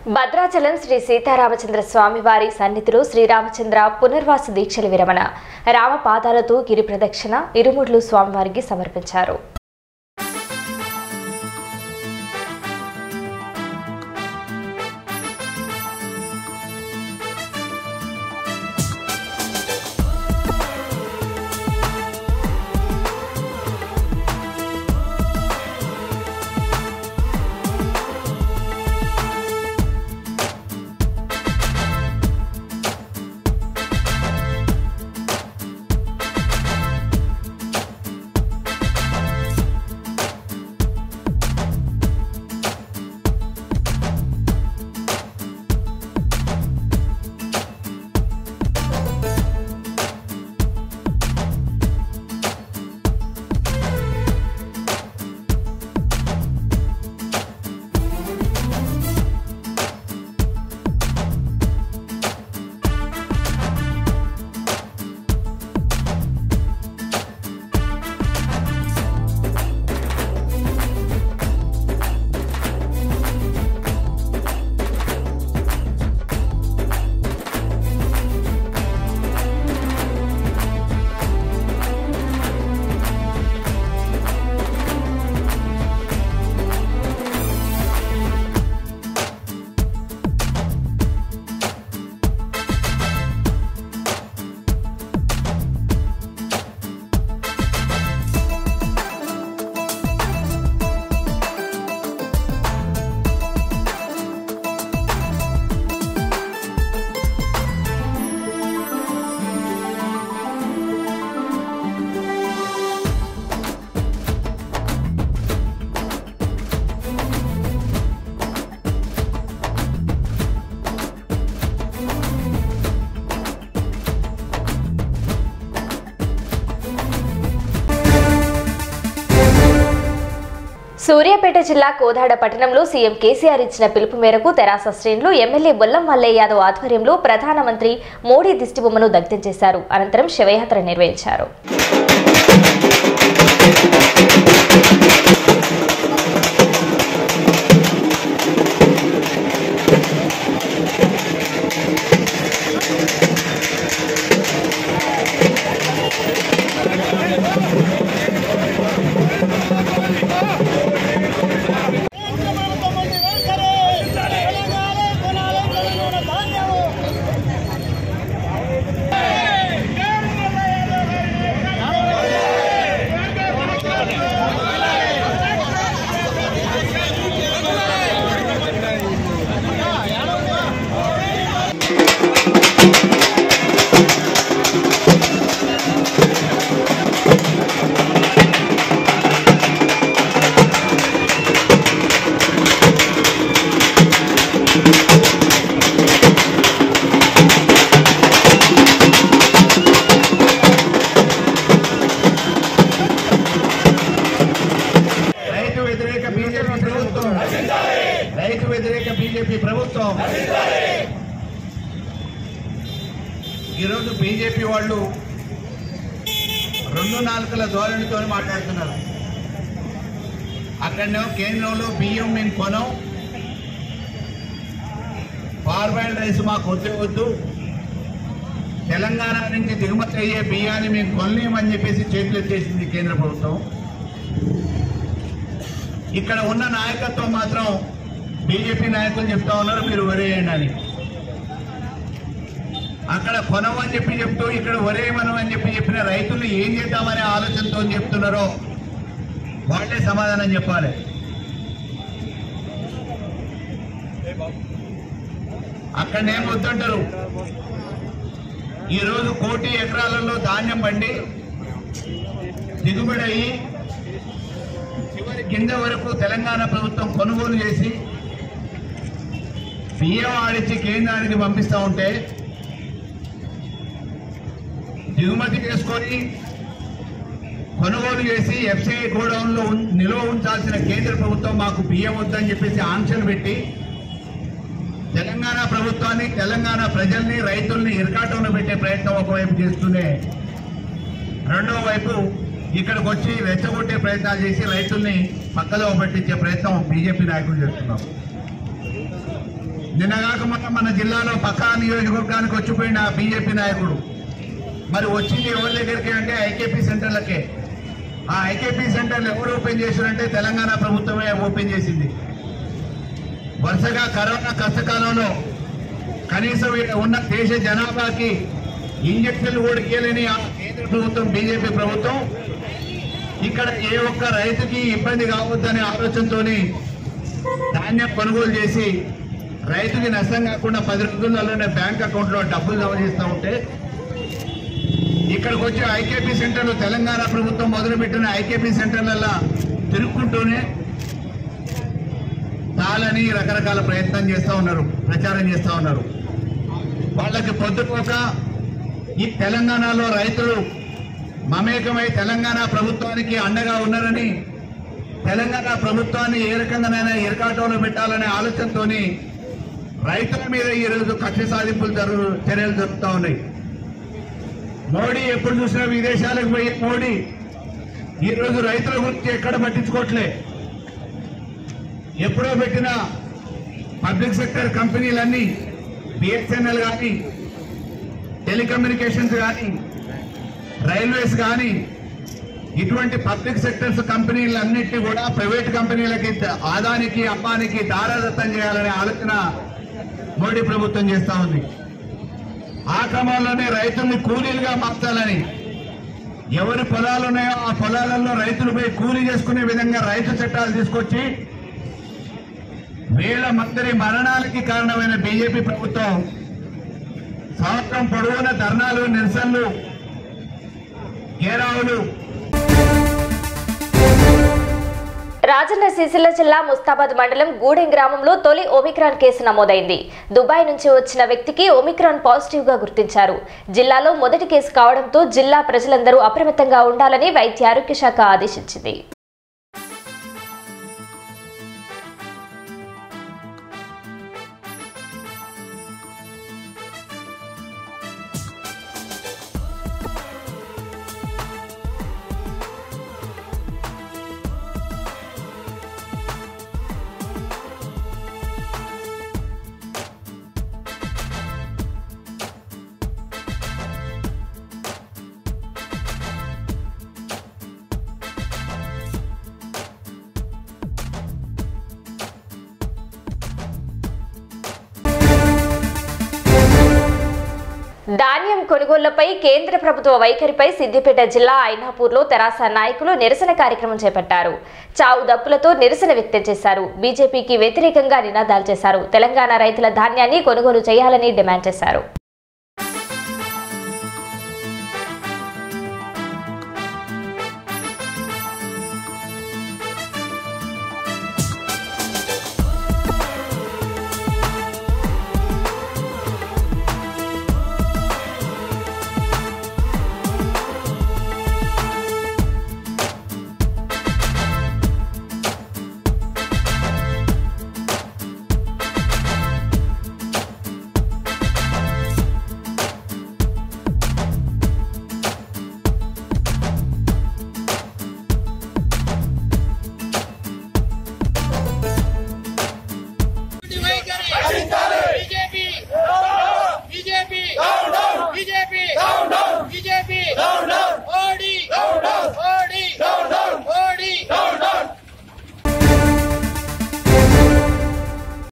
భద్రాచలం శ్రీ సీతారామచంద్ర స్వామి వారి సన్నిధిలో శ్రీరామచంద్ర పునర్వాస దీక్షల విరమణ రామ పాదాలతో గిరి ప్రదక్షిణ ఇరుముడ్లు స్వామివారికి సమర్పించారు సూర్యాపేట జిల్లా కోదాడ పట్టణంలో సీఎం కేసీఆర్ ఇచ్చిన పిలుపు మేరకు తెరాస శ్రేణులు ఎమ్మెల్యే బొల్లం మల్లయ్య యాదవ్ ఆధ్వర్యంలో ప్రధానమంత్రి మోడీ దిష్టిబొమ్మను దగ్ధం చేశారు అనంతరం శవయాత్ర నిర్వహించారు రైతు వ్యతిరేక బీజేపీ ప్రభుత్వం రైతు వ్యతిరేక బీజేపీ ప్రభుత్వం ఈరోజు బీజేపీ వాళ్ళు రెండు నాలుకల ధోరణితో మాట్లాడుతున్నారు అక్కడనే కేంద్రంలో బియ్యం మేము కొనం ఫార్వర్డ్ రైస్ మాకు వద్దే వద్దు తెలంగాణ నుంచి దిగుమతి అయ్యే బియ్యాన్ని మేము కొనలేమని చెప్పేసి చేతులు ఎత్తేసింది కేంద్ర ప్రభుత్వం ఇక్కడ ఉన్న నాయకత్వం మాత్రం బీజేపీ నాయకులు చెప్తా ఉన్నారు మీరు వరేయండి అని అక్కడ కొనమని చెప్పి చెప్తూ ఇక్కడ వరేయమనం అని చెప్పి చెప్పిన రైతులు ఏం చేద్దామనే ఆలోచనతో చెప్తున్నారో వాళ్ళే సమాధానం చెప్పాలి అక్కడనేం వద్దంటారు ఈరోజు కోటి ఎకరాలలో ధాన్యం పండి దిగుబడి అయ్యి చివరి కింద వరకు తెలంగాణ ప్రభుత్వం కొనుగోలు చేసి బియ్యం ఆడిచ్చి కేంద్రానికి పంపిస్తా ఉంటే దిగుమతి చేసుకొని కొనుగోలు చేసి ఎఫ్సిఐ గోడౌన్లో ఉన్- నిల్వ ఉంచాల్సిన కేంద్ర ప్రభుత్వం మాకు బియ్యం వద్దని చెప్పేసి ఆంక్షలు పెట్టి తెలంగాణ ప్రభుత్వాన్ని తెలంగాణ ప్రజల్ని రైతుల్ని ఇరకాటంలో పెట్టే ప్రయత్నం ఒకవైపు చేస్తూనే రెండో వైపు ఇక్కడికి వచ్చి రెచ్చగొట్టే ప్రయత్నాలు చేసి రైతుల్ని పక్కదో పట్టించే ప్రయత్నం బీజేపీ నాయకులు చేస్తున్నాం నిన్నగాక మొన్న మన జిల్లాలో పక్కా నియోజకవర్గానికి వచ్చిపోయిన బీజేపీ నాయకుడు మరి వచ్చింది ఎవరి దగ్గరికి అంటే ఐకేపీ సెంటర్లకే ఆ ఐకేపీ సెంటర్లు ఎవరు ఓపెన్ చేశారంటే తెలంగాణ ప్రభుత్వమే ఓపెన్ చేసింది వరుసగా కరోనా కష్టకాలంలో కనీసం ఇక్కడ ఉన్న దేశ జనాభాకి ఇంజక్షన్లు కూడా ఇయ్యలేని ఆ కేంద్ర ప్రభుత్వం బీజేపీ ప్రభుత్వం ఇక్కడ ఏ ఒక్క రైతుకి ఇబ్బంది కావద్దనే ఆలోచనతోని ధాన్యం కొనుగోలు చేసి రైతుకి నష్టం కాకుండా పది రోజుల్లోనే బ్యాంక్ అకౌంట్ లో డబ్బులు జమ చేస్తూ ఉంటే ఇక్కడికి వచ్చే ఐకేపీ సెంటర్లు తెలంగాణ ప్రభుత్వం మొదలుపెట్టిన ఐకేపీ సెంటర్లలో తిరుక్కుంటూనే తాళని రకరకాల ప్రయత్నం చేస్తూ ఉన్నారు ప్రచారం చేస్తూ ఉన్నారు వాళ్ళకి పొద్దుపోక ఈ తెలంగాణలో రైతులు మమేకమై తెలంగాణ ప్రభుత్వానికి అండగా ఉన్నారని తెలంగాణ ప్రభుత్వాన్ని ఏ రకంగానైనా ఇరకాటంలో పెట్టాలనే ఆలోచనతోని రైతుల మీద ఈరోజు కక్ష సాధింపులు జరుగు చర్యలు జరుపుతా ఉన్నాయి మోడీ ఎప్పుడు చూసినా విదేశాలకు పోయి మోడీ ఈరోజు రైతుల గురించి ఎక్కడ పట్టించుకోవట్లే ఎప్పుడో పెట్టిన పబ్లిక్ సెక్టర్ కంపెనీలన్నీ బిఎస్ఎన్ఎల్ కానీ టెలికమ్యూనికేషన్స్ కానీ రైల్వేస్ కానీ ఇటువంటి పబ్లిక్ సెక్టర్స్ కంపెనీలన్నింటినీ కూడా ప్రైవేట్ కంపెనీలకి ఆదానికి అమ్మానికి దారాదత్తం చేయాలనే ఆలోచన మోడీ ప్రభుత్వం చేస్తా ఉంది ఆ క్రమంలోనే రైతుల్ని కూలీలుగా మార్చాలని ఎవరి పొలాలు ఉన్నాయో ఆ పొలాలలో రైతులపై కూలీ చేసుకునే విధంగా రైతు చట్టాలు తీసుకొచ్చి వేల మంది మరణాలకి కారణమైన బీజేపీ ప్రభుత్వం సంవత్సరం పొడవున ధర్నాలు నిరసనలు గేరావులు రాజన్న సిరిసిల్ల జిల్లా ముస్తాబాద్ మండలం గూడెం గ్రామంలో తొలి ఒమిక్రాన్ కేసు నమోదైంది దుబాయ్ నుంచి వచ్చిన వ్యక్తికి ఒమిక్రాన్ పాజిటివ్ గా గుర్తించారు జిల్లాలో మొదటి కేసు కావడంతో జిల్లా ప్రజలందరూ అప్రమత్తంగా ఉండాలని వైద్య ఆరోగ్య శాఖ ఆదేశించింది ధాన్యం కొనుగోళ్లపై కేంద్ర ప్రభుత్వ వైఖరిపై సిద్దిపేట జిల్లా ఐనాపూర్లో తెరాస నాయకులు నిరసన కార్యక్రమం చేపట్టారు చావు దప్పులతో నిరసన వ్యక్తం చేశారు బీజేపీకి వ్యతిరేకంగా నినాదాలు చేశారు తెలంగాణ రైతుల ధాన్యాన్ని కొనుగోలు చేయాలని డిమాండ్ చేశారు